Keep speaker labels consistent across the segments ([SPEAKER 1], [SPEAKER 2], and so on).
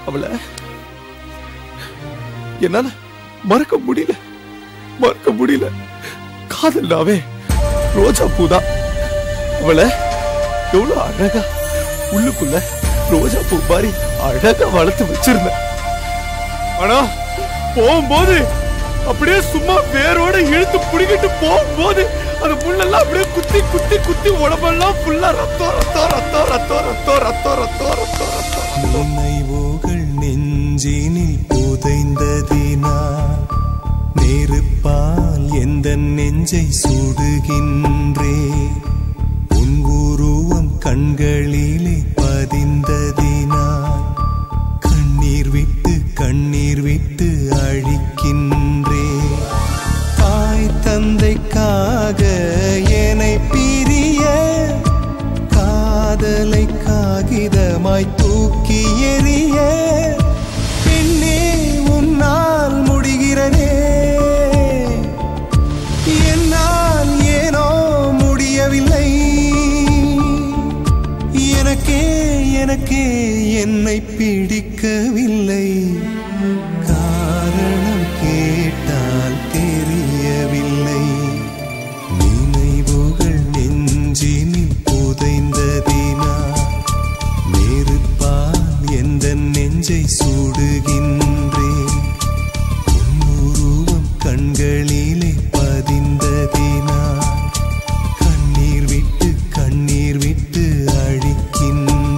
[SPEAKER 1] அவளை என்னால மறக்க முடியல மறக்க முடியல காதல்னாவே ரோஜா பூதான் அவளை எவ்வளவு அழகா உள்ளுக்குள்ள ரோஜா பூ மாதிரி அழகா வளர்த்து வச்சிருந்தேன் ஆனா போகும்போது அப்படியே சும்மா வேரோட இழுத்து புடிக்கிட்டு போகும்போது அந்த முள்ளெல்லாம் அப்படியே குத்தி குத்தி குத்தி உடம்பெல்லாம் ஃபுல்லா ரத்தம் ரத்தம் ரத்தம் ரத்தம் ரத்தம் ரத்தம் ரத்தம் ரத்தம் ரத்தம்
[SPEAKER 2] நினைவுகள் நெஞ்சினில் புதைந்ததினா நெருப்பால் எந்த நெஞ்சை சுடுகின்றே உன் உருவம் கண்களிலே பதிந்ததினா கண்ணீர் விட்டு கண்ணீர் விட்டு அழிக்கின்றே தாய் தந்தைக்காக என்னை பிரிய காதலை காகிதமாய் தூக்கி எறிய பெண்ணே உன்னால் முடிகிறதே என்னால் ஏனோ முடியவில்லை எனக்கே எனக்கே என்னை பிடிக்கவில்லை காரணம் கேட்டால் தெரியவில்லை நினைவுகள் நெஞ்சினில் புதைந்ததினா நெருப்பால் எந்த நெஞ்சை சுடுகின்றேன் உன் உருவம் கண்களிலே பதிந்ததினா கண்ணீர் விட்டு கண்ணீர் விட்டு அழிக்கின்றேன்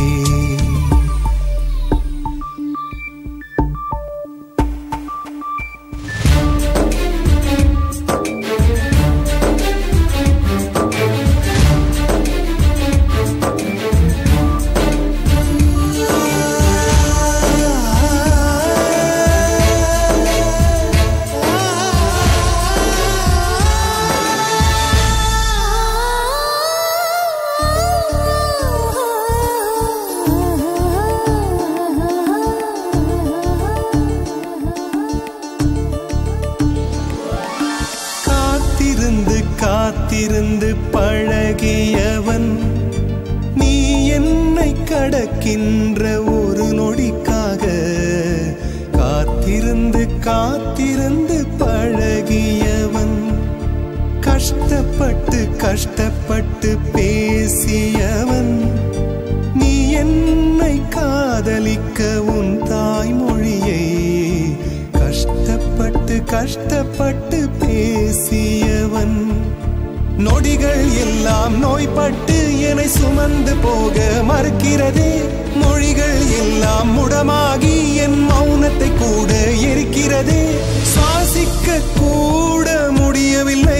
[SPEAKER 2] காத்திருந்து காத்திருந்து பழகியவன் நீ என்னை கடக்கின்ற ஒரு நொடிக்காக காத்திருந்து காத்திருந்து பழகியவன் கஷ்டப்பட்டு கஷ்டப்பட்டு பேசியவன் நீ என்னை காதலிக்க உன் தாய்மொழியை கஷ்டப்பட்டு கஷ்டப்பட்டு பேசியவன் நொடிகள் எல்லாம் நோய்பட்டு என்னை சுமந்து போக மறுக்கிறதே மொழிகள் எல்லாம் முடமாகி என் மௌனத்தை கூட எரிக்கிறதே சுவாசிக்க கூட முடியவில்லை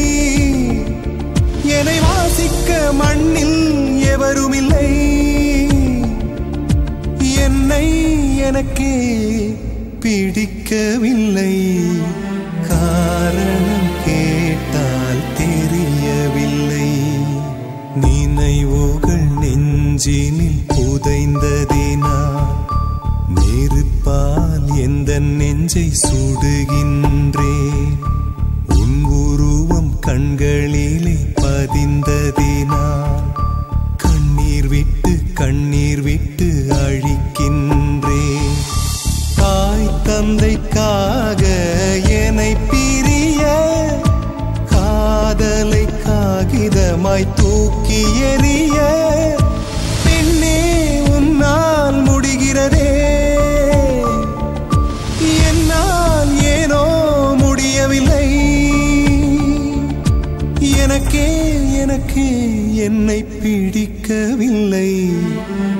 [SPEAKER 2] என்னை வாசிக்க மண்ணில் எவருமில்லை என்னை எனக்கே பிடிக்கவில்லை காரணம் கேட்டால் தெரியவில்லை நினைவுகள் நெஞ்சினில் புதைந்ததினா நெருப்பால் எந்த நெஞ்சை சுடுகின்றேன் உன் உருவம் கண்களிலே பதிந்ததினா கண்ணீர் விட்டு கண்ணீர் விட்டு அழிக்கின்றேன் தாய் தந்தைக்காக என்னை பிரிய காதலை காகிதமாய் தூக்கி எறிய பெண்ணே உன்னால் முடிகிறதே என்னால் ஏனோ முடியவில்லை எனக்கே எனக்கே என்னை பிடிக்கவில்லை